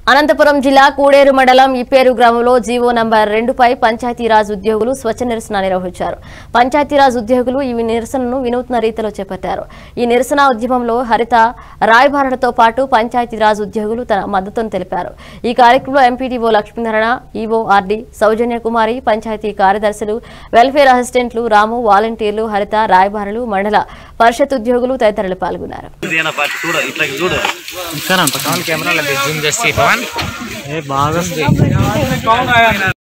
అనంతపురం జిల్లా కూడేరు మండలం ఇప్పేరు గ్రామంలో జీవో నంబర్ రెండుపై పంచాయతీరాజ్ ఉద్యోగులు స్వచ్ఛ నిరసన నిర్వహించారు పంచాయతీరాజ్ ఉద్యోగులు ఈ నిరసనను వినూత్న రీతిలో చేపట్టారు ఈ నిరసన ఉద్యమంలో హరిత రాయబారులతో పాటు పంచాయతీరాజ్ ఉద్యోగులు తన మద్దతును తెలిపారు ఈ కార్యక్రమంలో MPDO Lakshminarayana EO RD Sowjanya Kumari panchayat కార్యదర్శులు వెల్ఫేర్ అసిస్టెంట్లు రాము వాలంటీర్లు హరిత రాయబారులు మండల పరిషత్ ఉద్యోగులు తదితరులు పాల్గొన్నారు ఇదేనా పార్టీ చూడ ఇట్లా చూడు ఇస్తానంట కెమెరాలో జూమ్ చేసి ఇవ్వన్ ఏ బాగా